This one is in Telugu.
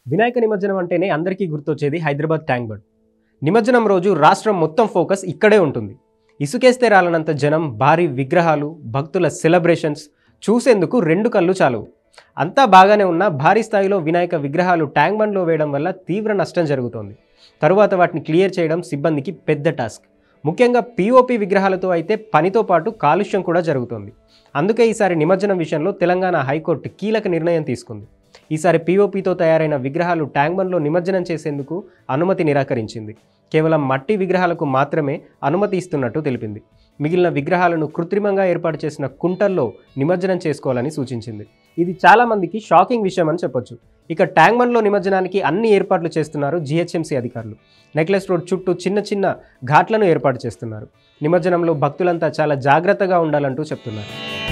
వినాయక నిమజ్జనం అంటేనే అందరికీ గుర్తొచ్చేది హైదరాబాద్ ట్యాంక్ బండ్ నిమజ్జనం రోజు రాష్ట్రం మొత్తం ఫోకస్ ఇక్కడే ఉంటుంది ఇసుకేస్తే రాలనంత జనం భారీ విగ్రహాలు భక్తుల సెలబ్రేషన్స్ చూసేందుకు రెండు కళ్ళు చాలవు అంతా బాగానే ఉన్న భారీ స్థాయిలో వినాయక విగ్రహాలు ట్యాంక్ బండ్లో వేయడం వల్ల తీవ్ర నష్టం జరుగుతోంది తరువాత వాటిని క్లియర్ చేయడం సిబ్బందికి పెద్ద టాస్క్ ముఖ్యంగా పిఓపి విగ్రహాలతో అయితే పనితో పాటు కాలుష్యం కూడా జరుగుతోంది అందుకే ఈసారి నిమజ్జనం విషయంలో తెలంగాణ హైకోర్టు కీలక నిర్ణయం తీసుకుంది ఈసారి పీఓపీతో తయారైన విగ్రహాలు ట్యాంక్ బండ్లో నిమజ్జనం చేసేందుకు అనుమతి నిరాకరించింది కేవలం మట్టి విగ్రహాలకు మాత్రమే అనుమతి ఇస్తున్నట్టు తెలిపింది మిగిలిన విగ్రహాలను కృత్రిమంగా ఏర్పాటు చేసిన కుంటల్లో నిమజ్జనం చేసుకోవాలని సూచించింది ఇది చాలా మందికి షాకింగ్ విషయం అని చెప్పొచ్చు ఇక ట్యాంక్ బండ్లో నిమజ్జనానికి అన్ని ఏర్పాట్లు చేస్తున్నారు జిహెచ్ఎంసీ అధికారులు నెక్లెస్ రోడ్ చుట్టూ చిన్న చిన్న ఘాట్లను ఏర్పాటు చేస్తున్నారు నిమజ్జనంలో భక్తులంతా చాలా జాగ్రత్తగా ఉండాలంటూ చెప్తున్నారు